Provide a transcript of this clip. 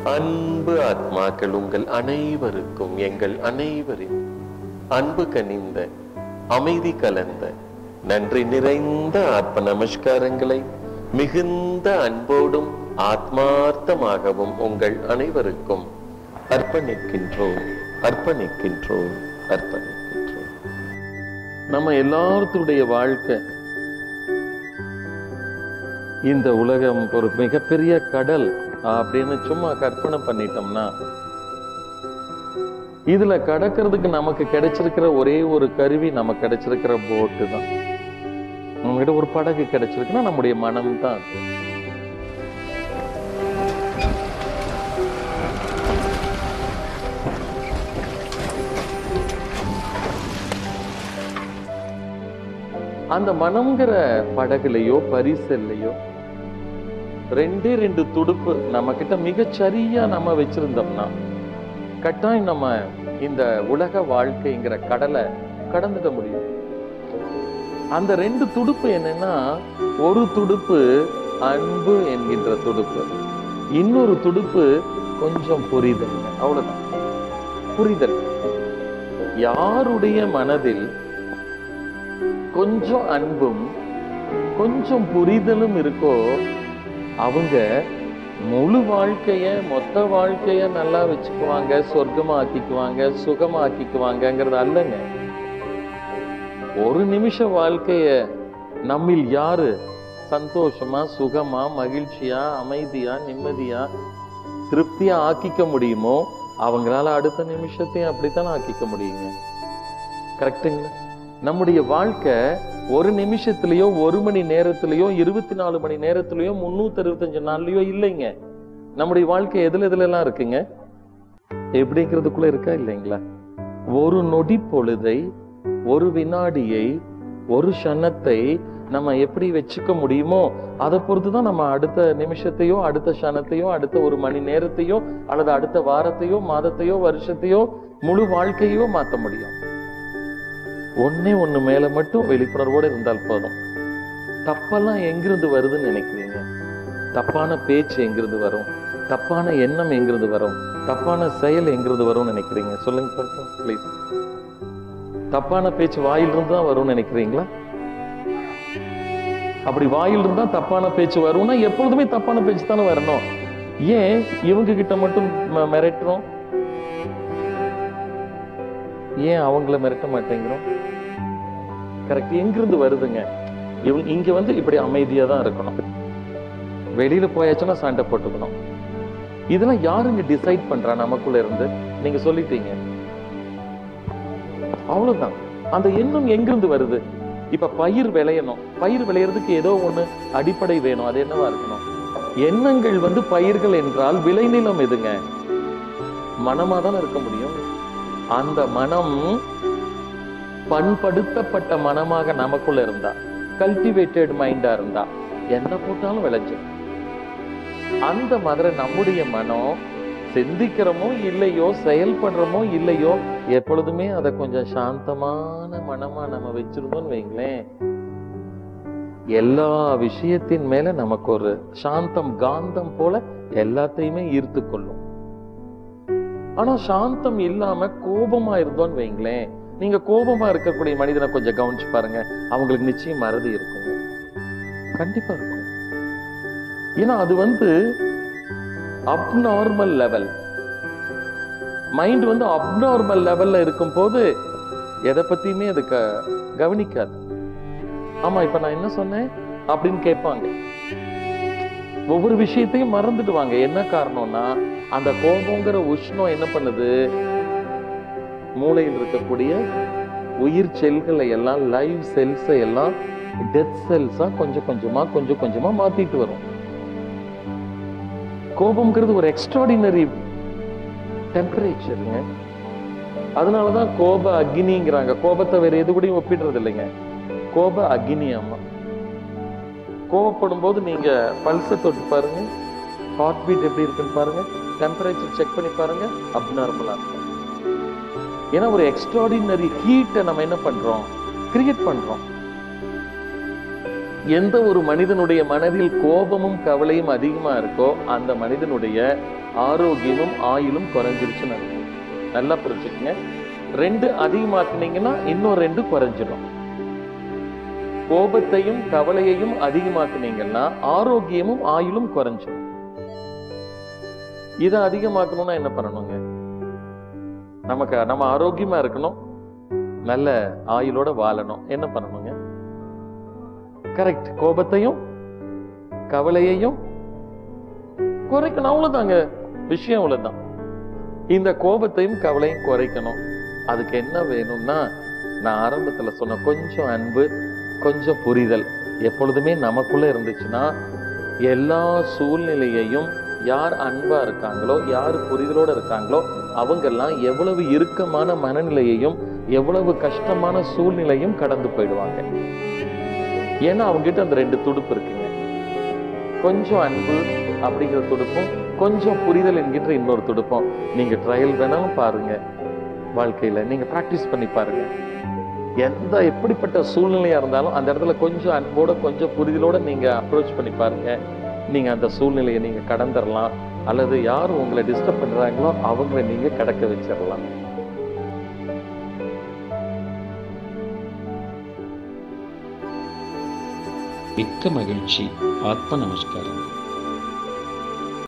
அன்பு ஆத்மாக்கள் உங்கள் அனைவருக்கும் எங்கள் அனைவரின் அன்பு கனிந்த அமைதி கலந்த நன்றி நிறைந்த ஆத்ம நமஸ்காரங்களை மிகுந்த அன்போடும் ஆத்மார்த்தமாகவும் உங்கள் அனைவருக்கும் அர்ப்பணிக்கின்றோம் அர்ப்பணிக்கின்றோம் அர்ப்பணிக்கின்றோம் நம்ம எல்லாத்துடைய வாழ்க்கை இந்த உலகம் ஒரு மிகப்பெரிய கடல் அப்படின்னு சும்மா கற்பனை பண்ணிட்டோம்னா இதுல கடக்கிறதுக்கு நமக்கு கிடைச்சிருக்கிற ஒரே ஒரு கருவி நமக்கு கிடைச்சிருக்கிற போட்டு தான் நம்மகிட்ட ஒரு படகு கிடைச்சிருக்குன்னா நம்முடைய மனம் தான் அது. அந்த மனம்ங்கிற படகுலையோ பரிசல்லையோ ரெண்டே ரெண்டு துடுப்பு நம்ம கிட்ட மிகச்சரியா நம்ம வச்சிருந்தோம்னா கட்டாயம் நம்ம இந்த உலக வாழ்க்கைங்கிற கடலை கடந்துட முடியும் அந்த ரெண்டு துடுப்பு என்னன்னா ஒரு துடுப்பு அன்பு என்கின்ற துடுப்பு இன்னொரு துடுப்பு கொஞ்சம் புரிதல் அவ்வளவுதான் புரிதல் யாருடைய மனதில் கொஞ்சம் அன்பும் கொஞ்சம் புரிதலும் இருக்கோ அவங்க முழு வாழ்க்கைய மொத்த வாழ்க்கைய நல்லா வச்சுக்குவாங்க சொர்க்கமா ஆக்கிக்குவாங்க சுகமா ஆக்கிக்குவாங்கங்கிறது அல்லங்க ஒரு நிமிஷ வாழ்க்கைய நம்மில் யாரு சந்தோஷமா சுகமா மகிழ்ச்சியா அமைதியா நிம்மதியா திருப்தியா ஆக்கிக்க முடியுமோ அவங்களால அடுத்த நிமிஷத்தையும் அப்படித்தான் ஆக்கிக்க முடியுங்க கரெக்டுங்களா நம்முடைய வாழ்க்கை ஒரு நிமிஷத்திலேயோ ஒரு மணி நேரத்திலேயோ இருபத்தி நாலு மணி நேரத்திலேயோ முன்னூத்தி அறுபத்தஞ்சு நாள்லயோ இல்லைங்க நம்முடைய வாழ்க்கை எதுல எதுல எல்லாம் இருக்குங்க எப்படிங்கிறதுக்குள்ள இருக்கா இல்லைங்களா ஒரு நொடி பொழுதை ஒரு வினாடியை ஒரு க்ஷணத்தை நம்ம எப்படி வச்சுக்க முடியுமோ அதை பொறுத்து தான் நம்ம அடுத்த நிமிஷத்தையோ அடுத்த க்ஷணத்தையோ அடுத்த ஒரு மணி நேரத்தையோ அல்லது அடுத்த வாரத்தையோ மாதத்தையோ வருஷத்தையோ முழு வாழ்க்கையோ மாத்த முடியும் ஒண்ணே ஒண்ணு மேல மட்டும் விழிப்புணர்வோட இருந்தால் போதும் தப்பெல்லாம் எங்கிருந்து வருதுன்னு நினைக்கிறீங்க தப்பான பேச்சு எங்கிருந்து வரும் தப்பான எண்ணம் எங்கிருந்து வரும் தப்பான செயல் எங்கிருந்து வரும்னு நினைக்கிறீங்க சொல்லுங்க பார்ப்போம் ப்ளீஸ் தப்பான பேச்சு வாயிலிருந்து தான் வரும்னு நினைக்கிறீங்களா அப்படி வாயில் இருந்தா தப்பான பேச்சு வரும்னா எப்பொழுதுமே தப்பான பேச்சு தானே வரணும் ஏன் இவங்க கிட்ட மட்டும் ம- மிரட்டுறோம் ஏன் அவங்கள மிரட்ட மாட்டேங்கிறோம் கரெக்ட் எங்கிருந்து வருதுங்க இவங்க இங்க வந்து இப்படி அமைதியா தான் இருக்கணும் வெளியில போயாச்சுன்னா சண்டை போட்டுக்கணும் இதெல்லாம் யாருங்க டிசைட் பண்றா நமக்குள்ள இருந்து நீங்க சொல்லிட்டீங்க அவ்வளவுதான் அந்த எண்ணம் எங்கிருந்து வருது இப்ப பயிர் விளையணும் பயிர் விளையறதுக்கு ஏதோ ஒண்ணு அடிப்படை வேணும் அது என்னவா இருக்கணும் எண்ணங்கள் வந்து பயிர்கள் என்றால் விளைநிலம் எதுங்க மனமா தானே இருக்க முடியும் அந்த மனம் பண்படுத்தப்பட்ட மனமாக நமக்குள்ள இருந்தா கல்டிவேட்டட் மைண்டா இருந்தா என்ன போட்டாலும் விளைஞ்சிடும் அந்த மாதிரி நம்முடைய மனம் சிந்திக்கிறோமோ இல்லையோ செயல்படுறோமோ இல்லையோ எப்பொழுதுமே அதை கொஞ்சம் சாந்தமான மனமா நம்ம வச்சிருந்தோம்னு வைங்களேன் எல்லா விஷயத்தின் மேல நமக்கு ஒரு சாந்தம் காந்தம் போல எல்லாத்தையுமே ஈர்த்து கொள்ளும் ஆனா சாந்தம் இல்லாம கோபமா இருந்தோம்னு வைங்களேன் நீங்க கோபமா இருக்கக்கூடிய மனிதனை கொஞ்சம் கவனிச்சு பாருங்க அவங்களுக்கு நிச்சயம் மறதி இருக்குங்க கண்டிப்பா இருக்கும் ஏன்னா அது வந்து அப்நார்மல் லெவல் மைண்ட் வந்து அப்நார்மல் லெவல்ல இருக்கும் போது எதை பத்தியுமே அது க- கவனிக்காது ஆமா இப்ப நான் என்ன சொன்னேன் அப்படின்னு கேட்பாங்க ஒவ்வொரு விஷயத்தையும் மறந்துடுவாங்க என்ன காரணம்னா அந்த கோபங்கிற உஷ்ணம் என்ன பண்ணுது மூளையில் இருக்கக்கூடிய உயிர் செல்களை எல்லாம் லைவ் செல்ஸை எல்லாம் டெத் செல்ஸா கொஞ்சம் கொஞ்சமா கொஞ்சம் கொஞ்சமா மாத்திட்டு வரும் கோபம்ங்கிறது ஒரு எக்ஸ்ட்ராடினரி டெம்பரேச்சருங்க அதனாலதான் கோப அக்னிங்கிறாங்க கோபத்தை வேற எது கூடயும் ஒப்பிடுறது இல்லைங்க கோப அக்னி அம்மா கோபப்படும் போது நீங்க பல்ஸை தொட்டு பாருங்க ஹார்ட் பீட் எப்படி இருக்குன்னு பாருங்க டெம்பரேச்சர் செக் பண்ணி பாருங்க அப்நார்மலா இருக்கும் ஏன்னா ஒரு எக்ஸ்ட்ராடினரி ஹீட்டை நம்ம என்ன பண்றோம் கிரியேட் பண்றோம் எந்த ஒரு மனிதனுடைய மனதில் கோபமும் கவலையும் அதிகமா இருக்கோ அந்த மனிதனுடைய ஆரோக்கியமும் ஆயுளும் குறைஞ்சிருச்சுன்னு அர்த்தம். நல்லா புரிஞ்சுக்கங்க ரெண்டு அதிகமாக்குனீங்கன்னா இன்னும் ரெண்டு குறைஞ்சிடும் கோபத்தையும் கவலையையும் அதிகமாக்குனீங்கன்னா ஆரோக்கியமும் ஆயுளும் குறைஞ்சிடும் இதை அதிகமாக்கணும்னா என்ன பண்ணணுங்க நமக்கு நம்ம ஆரோக்கியமா இருக்கணும் நல்ல ஆயுளோட வாழணும் என்ன பண்ணணுங்க கரெக்ட் கோபத்தையும் கவலையையும் குறைக்கணும் அவ்வளவுதாங்க விஷயம் அவ்வளவுதான் இந்த கோபத்தையும் கவலையும் குறைக்கணும் அதுக்கு என்ன வேணும்னா நான் ஆரம்பத்துல சொன்ன கொஞ்சம் அன்பு கொஞ்சம் புரிதல் எப்பொழுதுமே நமக்குள்ள இருந்துச்சுன்னா எல்லா சூழ்நிலையையும் யார் அன்பா இருக்காங்களோ யார் புரிதலோட இருக்காங்களோ அவங்கெல்லாம் எவ்வளவு இறுக்கமான மனநிலையையும் எவ்வளவு கஷ்டமான சூழ்நிலையும் கடந்து போயிடுவாங்க ஏன்னா அவங்க கிட்ட அந்த ரெண்டு துடுப்பு இருக்குங்க கொஞ்சம் அன்பு அப்படிங்கிற துடுப்பும் கொஞ்சம் புரிதல் என்கின்ற இன்னொரு துடுப்பம் நீங்க ட்ரையல் வேணாலும் பாருங்க வாழ்க்கையில நீங்க பிராக்டிஸ் பண்ணி பாருங்க எந்த எப்படிப்பட்ட சூழ்நிலையா இருந்தாலும் அந்த இடத்துல கொஞ்சம் அன்போட கொஞ்சம் புரிதலோட நீங்க அப்ரோச் பண்ணி பாருங்க நீங்க அந்த சூழ்நிலையை நீங்க கடந்துடலாம் அல்லது யார் உங்களை டிஸ்டர்ப் பண்றாங்களோ அவங்கள நீங்க கடக்க வச்சிடலாம் மிக்க மகிழ்ச்சி ஆத்ம நமஸ்காரம்